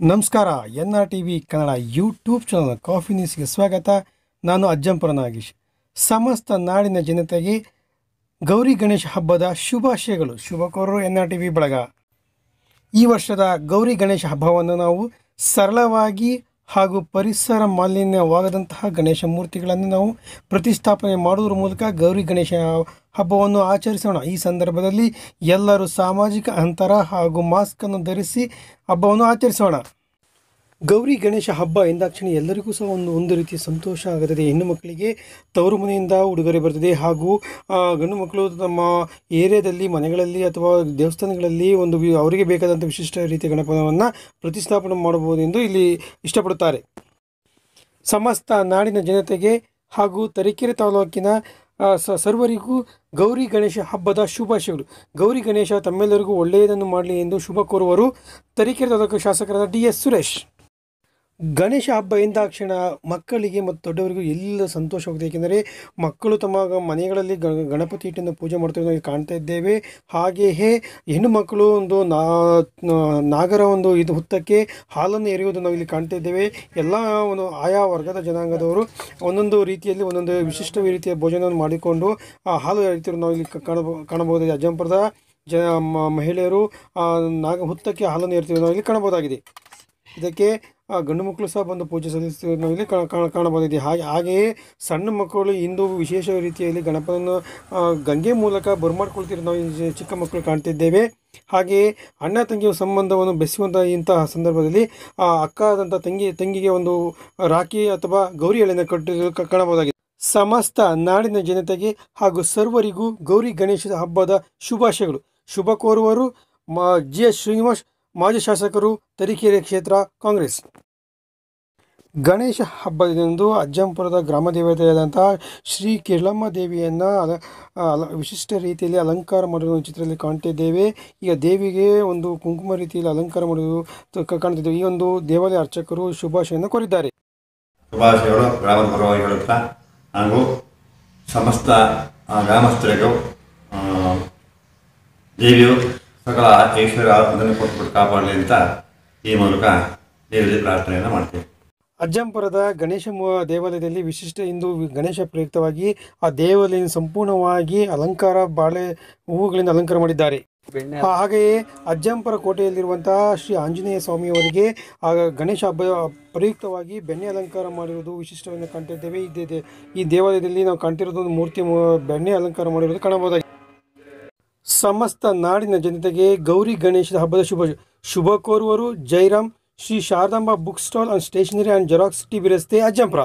ನಮಸ್ಕಾರ N R T V Kannada YouTube channel coffee ನ್ಯೂಸ್ಗೆ ಸ್ವಾಗತ ನಾನು ಅಜ್ಜಂಪುರ ನಾಗೇಶ್ ಸಮಸ್ತ ನಾಡಿನ ಜನತೆಗೆ ಗೌರಿ ಗಣೇಶ ಹಬ್ಬದ ಶುಭಾಶಯಗಳು ಶುಭ ಕೋರರು ಎನ್ ಆರ್ ಟಿ ವಿ ಬಳಗ ಈ ವರ್ಷದ ಗೌರಿ ಗಣೇಶ ಹಬ್ಬವನ್ನು ನಾವು ಸರಳವಾಗಿ ಹಾಗೂ ಪರಿಸರ ಮಾಲಿನ್ಯವಾಗದಂತಹ ಗಣೇಶ ಮೂರ್ತಿಗಳನ್ನು ನಾವು ಪ್ರತಿಷ್ಠಾಪನೆ ಮಾಡುವುದರ ಮೂಲಕ ಗೌರಿ ಗಣೇಶ ಹಬ್ಬವನ್ನು ಆಚರಿಸೋಣ ಈ ಸಂದರ್ಭದಲ್ಲಿ ಎಲ್ಲರೂ ಸಾಮಾಜಿಕ ಅಂತರ ಹಾಗೂ ಮಾಸ್ಕನ್ನು ಧರಿಸಿ ಹಬ್ಬವನ್ನು ಆಚರಿಸೋಣ ಗೌರಿ ಗಣೇಶ ಹಬ್ಬ ಎಂದಾಕ್ಷಣ ಎಲ್ಲರಿಗೂ ಸಹ ಒಂದು ಒಂದು ರೀತಿಯ ಸಂತೋಷ ಆಗುತ್ತದೆ ಹೆಣ್ಣು ಮಕ್ಕಳಿಗೆ ತವರು ಮನೆಯಿಂದ ಉಡುಗೊರೆ ಬರ್ತದೆ ಹಾಗೂ ಆ, ಗಂಡು ಮಕ್ಕಳು ತಮ್ಮ ಏರಿಯಾದಲ್ಲಿ ಮನೆಗಳಲ್ಲಿ ಅಥವಾ ದೇವಸ್ಥಾನಗಳಲ್ಲಿ ಒಂದು ವಿ- ಅವರಿಗೆ ಬೇಕಾದಂಥ ವಿಶಿಷ್ಟ ರೀತಿಯ ಗಣಪನವನ್ನು ಪ್ರತಿಷ್ಠಾಪನೆ ಮಾಡಬಹುದು ಎಂದು ಇಲ್ಲಿ ಇಷ್ಟಪಡುತ್ತಾರೆ ಸಮಸ್ತ ನಾಡಿನ ಜನತೆಗೆ ಹಾಗೂ ತರೀಕೆರೆ ತಾಲೂಕಿನ ಆ, ಸ- ಸರ್ವರಿಗೂ ಗೌರಿ ಗಣೇಶ ಹಬ್ಬದ ಶುಭಾಶಯಗಳು ಗೌರಿ ಗಣೇಶ ತಮ್ಮೆಲ್ಲರಿಗೂ ಒಳ್ಳೆಯದನ್ನು ಮಾಡಲಿ ಎಂದು ಶುಭ ಕೋರುವರು ತರೀಕೆರೆ ತಾಲೂಕು ಶಾಸಕರಾದ ಡಿ ಎಸ್ ಸುರೇಶ್ ಗಣೇಶ ಹಬ್ಬ ಎಂದಾಕ್ಷಣ ಮಕ್ಕಳಿಗೆ ಮತ್ತು ದೊಡ್ಡವರಿಗೂ ಎಲ್ಲ ಸಂತೋಷವಾಗಿದೆ ಏಕೆಂದರೆ ಮಕ್ಕಳು ತಮ್ಮ ಗ- ಮನೆಗಳಲ್ಲಿ ಗ ಗಣಪತಿ ಇಟ್ಟನ್ನು ಪೂಜೆ ಮಾಡ್ತಿರೋದು ನಾವು ಕಾಣ್ತಾ ಇದ್ದೇವೆ ಹಾಗೆಯೇ ಹೆಣ್ಣು ಮಕ್ಕಳು ಒಂದು ನಾ ನ- ನಾಗರ ಒಂದು ಇದು ಹುತ್ತಕ್ಕೆ ಹಾಲನ್ನು ಎರೆಯುವುದು ನಾವು ಇಲ್ಲಿ ಕಾಣ್ತಾ ಇದ್ದೇವೆ ಎಲ್ಲ ಒಂದು ಆಯಾ ವರ್ಗದ ಜನಾಂಗದವರು ಒಂದೊಂದು ರೀತಿಯಲ್ಲಿ ಒಂದೊಂದು ವಿಶಿಷ್ಟ ರೀತಿಯ ಭೋಜನವನ್ನು ಮಾಡಿಕೊಂಡು ಆ ಹಾಲು ಎರೆಯುತ್ತಿರೋದು ನಾವು ಇಲ್ಲಿ ಕ- ಕಾಣಬ ಕಾಣಬಹುದಾಗಿದೆ ಅಜ್ಜಂಪುರದ ಜ ಮ- ಮಹಿಳೆಯರು ಆ ನಾಗ ಹುತ್ತಕ್ಕೆ ಹಾಲನ್ನು ಎರೆಯುತ್ತಿರೋದು ನಾವು ಇಲ್ಲಿ ಕಾಣಬಹುದಾಗಿದೆ ಇದಕ್ಕೆ ಆ, ಗಂಡು ಮಕ್ಕಳು ಸಹ ಬಂದು ಪೂಜೆ ಸಲ್ಲಿಸುತ್ತಿರುವುದು ನಾವು ಇಲ್ಲಿ ಕಾಣ- ಕಾಣ- ಕಾಣಬಹುದಿದೆ ಹಾಗೆ ಹಾಗೆಯೇ ಸಣ್ಣ ಮಕ್ಕಳು ಇಂದು ವಿಶೇಷ ರೀತಿಯಲ್ಲಿ ಗಣಪನನ್ನು ಆ, ಗಂಗೆ ಮೂಲಕ ಬರಮಾಡ್ಕೊಳ್ತಿರೋದು ನಾವು ಈ ಚಿಕ್ಕ ಮಕ್ಕಳು ಕಾಣ್ತಿದ್ದೇವೆ ಹಾಗೆಯೇ ಅಣ್ಣ ತಂಗಿಯ ಸಂಬಂಧವನ್ನು ಬೆಸೆಯುವಂಥ ಇಂತಹ ಸಂದರ್ಭದಲ್ಲಿ ಆ ಅಕ್ಕ ಆದಂಥ ತಂಗಿ ತಂಗಿಗೆ ಒಂದು ರಾಖಿ ಅಥವಾ ಗೌರಿ ಎಳೆಯನ್ನು ಕಟ್ಟಿರೋದು ಕ- ಕಾಣಬಹುದಾಗಿದೆ ಸಮಸ್ತ ನಾಡಿನ ಜನತೆಗೆ ಹಾಗೂ ಸರ್ವರಿಗೂ ಗೌರಿ ಗಣೇಶದ ಹಬ್ಬದ ಶುಭಾಶಯಗಳು ಶುಭ ಕೋರುವರು ಮ ಜಿ ಎಸ್ ಶ್ರೀನಿವಾಸ್ ಮಾಜಿ ಶಾಸಕರು ತರೀಕೆರೆ ಕ್ಷೇತ್ರ ಕಾಂಗ್ರೆಸ್ ಗಣೇಶ ಹಬ್ಬದಂದು ಅಜ್ಜಂಪುರದ ಗ್ರಾಮ ದೇವತೆಯಾದಂತಹ ಶ್ರೀ ಕಿರ್ಲಮ್ಮ ದೇವಿಯನ್ನು ಅಲ ಅಲ ವಿಶಿಷ್ಟ ರೀತಿಯಲ್ಲಿ ಅಲಂಕಾರ ಮಾಡಿರುವ ಚಿತ್ರದಲ್ಲಿ ಕಾಣ್ತಿದ್ದೇವೆ ಈಗ ದೇವಿಗೆ ಒಂದು ಕುಂಕುಮ ರೀತಿಯಲ್ಲಿ ಅಲಂಕಾರ ಮಾಡುವುದು ತ- ಕ- ಕಾಣ್ತಿದ್ದೇವೆ ಈ ಒಂದು ದೇವಾಲಯ ಅರ್ಚಕರು ಶುಭಾಶಯನ್ನು ಕೋರಿದ್ದಾರೆ ಶುಭಾಶಯಗಳು ಗ್ರಾಮದ ಪರವಾಗಿ ಹೇಳುತ್ತಾ ಹಾಗೂ ಸಮಸ್ತ ಆ, ಗ್ರಾಮಸ್ಥರಿಗೂ ಆ, ದೇವಿಯು ಸಕಲ ಐಶ್ವರ್ಯ ಅದನ್ನು ಕೊಟ್ಬಿಟ್ಟು ಕಾಪಾಡಲಿ ಅಂತ ಈ ಮೂಲಕ ದೇವರಲ್ಲಿ ಪ್ರಾರ್ಥನೆಯನ್ನು ಮಾಡ್ತೀವಿ ಅಜ್ಜಂಪುರದ ಗಣೇಶ ಮು- ದೇವಾಲಯದಲ್ಲಿ ವಿಶಿಷ್ಟ ಇಂದು ವಿ- ಗಣೇಶ ಪ್ರಯುಕ್ತವಾಗಿ ಆ ದೇವಾಲಯ ಸಂಪೂರ್ಣವಾಗಿ ಅಲಂಕಾರ ಬಾಳೆ ಹೂವುಗಳಿಂದ ಅಲಂಕಾರ ಮಾಡಿದ್ದಾರೆ ಹಾ- ಹಾಗೆಯೇ ಅಜ್ಜಂಪುರ ಕೋಟೆಯಲ್ಲಿರುವಂತಹ ಶ್ರೀ ಆಂಜನೇಯ ಸ್ವಾಮಿಯವರಿಗೆ ಆ ಗಣೇಶ ಹಬ್ಬ ಪ್ರಯುಕ್ತವಾಗಿ ಬೆಣ್ಣೆ ಅಲಂಕಾರ ಮಾಡಿರುವುದು ವಿಶಿಷ್ಟವನ್ನು ಕಾಣ್ತಿದ್ದೇವೆ ಈ ದೇ- ದೇ- ಈ ದೇವಾಲಯದಲ್ಲಿ ನಾವು ಕಾಣ್ತಿರೋದು ಒಂದು ಮೂರ್ತಿ ಮು- ಬೆಣ್ಣೆ ಅಲಂಕಾರ ಮಾಡಿರುವುದು ಕಾಣಬಹುದಾಗಿದೆ ಸಮಸ್ತ ನಾಡಿನ ಜನತೆಗೆ ಗೌರಿ ಗಣೇಶದ ಹಬ್ಬದ ಶುಭ ಶುಭ ಕೋರುವರು Jairam Shri Sharadamba book stall and stationery and Xerox TV ರಸ್ತೆ ಅಜ್ಜಂಪುರ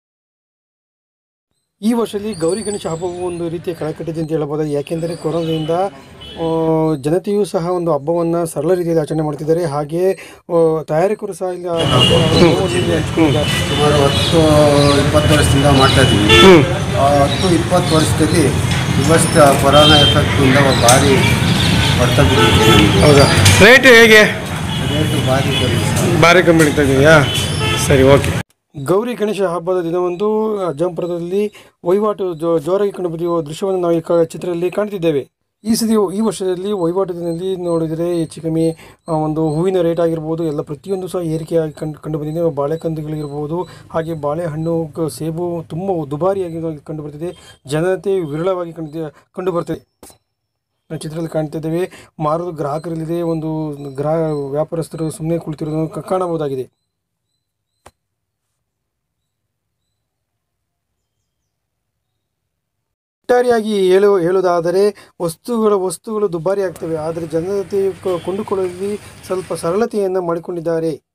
ಈ ವರ್ಷದಲ್ಲಿ ಗೌರಿ ಗಣೇಶ ಹಬ್ಬವು ಒಂದು ರೀತಿಯ ಕಳಕಟ್ಟಿದೆ ಅಂತ ಹೇಳಬಹುದು ಯಾಕೆಂದರೆ ಕೊರೋನಾದಿಂದ ಆ, ಜನತೆಯೂ ಸಹ ಒಂದು ಹಬ್ಬವನ್ನು ಸರಳ ರೀತಿಯಲ್ಲಿ ಆಚರಣೆ ಮಾಡ್ತಿದ್ದಾರೆ ಹಾಗೆಯೇ ಆ, ತಯಾರಕರು ಸಹ ಇಲ್ಲಿ ಆ ಹಬ್ಬವನ್ನು ಹಂಚ್ಕೊಂಡಿದ್ದಾರೆ. ಸುಮಾರು ಹತ್ತು ಇಪ್ಪತ್ತು ವರ್ಷದಿಂದ ಮಾಡ್ತಾ ಇದ್ದೀವಿ ಆ ಹತ್ತು ಇಪ್ಪತ್ತು ವರ್ಷದಲ್ಲಿ ಇವಷ್ಟ ಕೊರೋನಾ ಎಫೆಕ್ಟಿಂದ ಭಾರಿ ಹೊಡೆತ ಬಿದ್ದಿದೆ ನಮಗೆ ಹೌದಾ ರೇಟ್ ಹೇಗೆ ರೇಟು ಭಾರಿ ಕಮ್ಮಿ ಭಾರಿ ಕಮ್ಮಿ ಹಿಡಿತಾ ಇದೆಯಾ ಸರಿ ಓಕೆ ಗೌರಿ ಗಣೇಶ ಹಬ್ಬದ ದಿನವಂದು ಅಜ್ಜಂಪುರದಲ್ಲಿ ವಹಿವಾಟು ಜೋ ಜೋರಾಗಿ ಕಂಡುಬರುವ ದೃಶ್ಯವನ್ನು ನಾವು ಈ ಕ- ಚಿತ್ರದಲ್ಲಿ ಕಾಣ್ತಿದ್ದೇವೆ ಈ ಸತಿ ಈ ವರ್ಷದಲ್ಲಿ ವಹಿವಾಟು ದಿನದಲ್ಲಿ ನೋಡಿದರೆ ಹೆಚ್ಚು ಕಮ್ಮಿ ಆ, ಒಂದು ಹೂವಿನ ರೇಟ್ ಆಗಿರ್ಬೋದು ಎಲ್ಲ ಪ್ರತಿಯೊಂದು ಸಹ ಏರಿಕೆಯಾಗಿ ಕಂಡು ಕಂಡು ಬಂದಿದೆ ಬಾಳೆಕಂದುಗಳಿರ್ಬೋದು ಹಾಗೆ ಬಾಳೆಹಣ್ಣು ಕ- ಸೇಬು ತುಂಬ ದುಬಾರಿಯಾಗಿ ಕಂಡು ಬರ್ತಿದೆ ಜನತೆ ವಿರಳವಾಗಿ ಕಂಡು ಕಂಡು ಬರ್ತದೆ ನಾವು ಚಿತ್ರದಲ್ಲಿ ಕಾಣ್ತಿದ್ದೇವೆ ಮಾರೋದು ಗ್ರಾಹಕರಲ್ಲಿದೆ ಒಂದು ಗ್ರಾಹ ವ್ಯಾಪಾರಸ್ಥರು ಸುಮ್ಮನೆ ಕುಳಿತಿರೋದನ್ನು ಕ- ಕಾಣಬಹುದಾಗಿದೆ ಒಟ್ಟಾರೆಯಾಗಿ ಹೇಳು ಹೇಳುವುದಾದರೆ ವಸ್ತುಗಳ ವಸ್ತುಗಳು ದುಬಾರಿ ಆಗ್ತವೆ ಆದರೆ ಜನತೆ ಕ- ಕೊಂಡುಕೊಳ್ಳುವಲ್ಲಿ ಸ್ವಲ್ಪ ಸರಳತೆಯನ್ನು ಮಾಡಿಕೊಂಡಿದ್ದಾರೆ